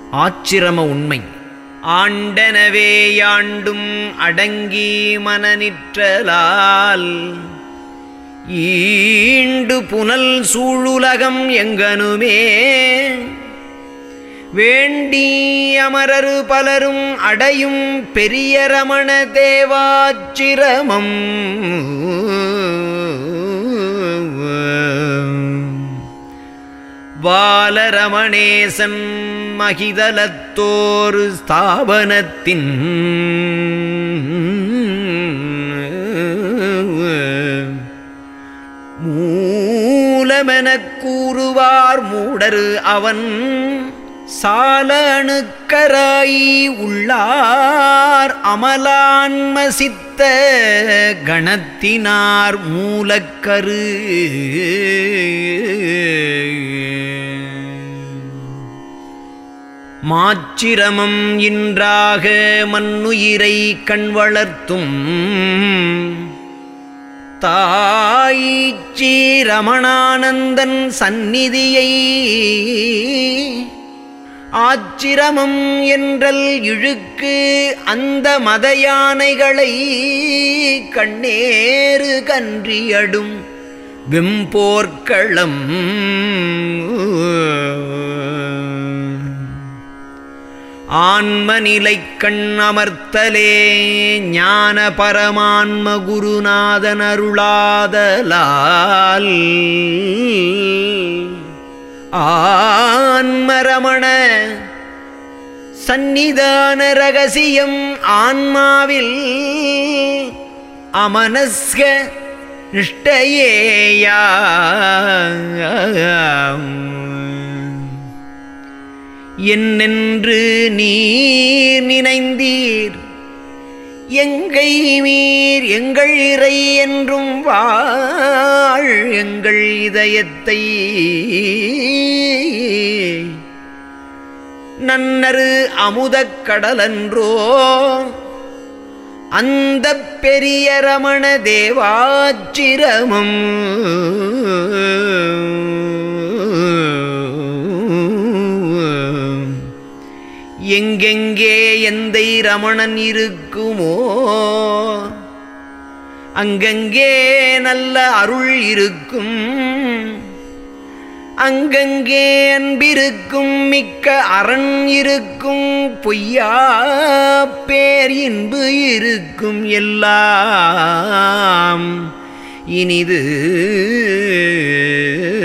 ஆச்சிரம உண்மை ஆண்டனவே யாண்டும் அடங்கி மனநிற்றலால் ஈண்டு புனல் சூழுலகம் எங்கனுமே வேண்டி அமரரு பலரும் அடையும் பெரிய ரமண தேவாச்சிரமம் பாலரமணேசன் மகிதலத்தோர் ஸ்தாபனத்தின் மூலமெனக் கூறுவார் மூடரு அவன் சால அணுக்கராய் உள்ளார் அமலான்ம சித்த கணத்தினார் மூலக்கரு மாச்சிரமம் இன்றாக மண்ணுயிரை கண் வளர்த்தும் தாய்ச்சி ரமணானந்தன் சந்நிதியை ஆச்சிரமம் என்றல் இழுக்கு அந்த மத யானைகளை கண்ணேறு கன்றியடும் வெம்போர்க்களம் ஆன்மநிலை கண் அமர்த்தலே ஞான பரமான்ம குருநாதன் அருளாதலால் ஆன்மரமண சந்நிதான ரகசியம் ஆன்மாவில் அமனஸ்க நிஷ்டையேயா என்னென்று நீர் நினைந்தீர் எங்கை மீர் எங்கள் இறை என்றும் வாழ் எங்கள் இதயத்தை நன்னரு அமுதக் கடலன்றோ அந்த பெரிய ரமண தேவாச்சிரமம் எங்கெங்கே எந்தை ரமணன் இருக்குமோ அங்கங்கே நல்ல அருள் இருக்கும் அங்கங்கே அன்பிருக்கும் மிக்க அரண் இருக்கும் பொய்யா பேர் இன்பு இருக்கும் எல்லாம் இனிது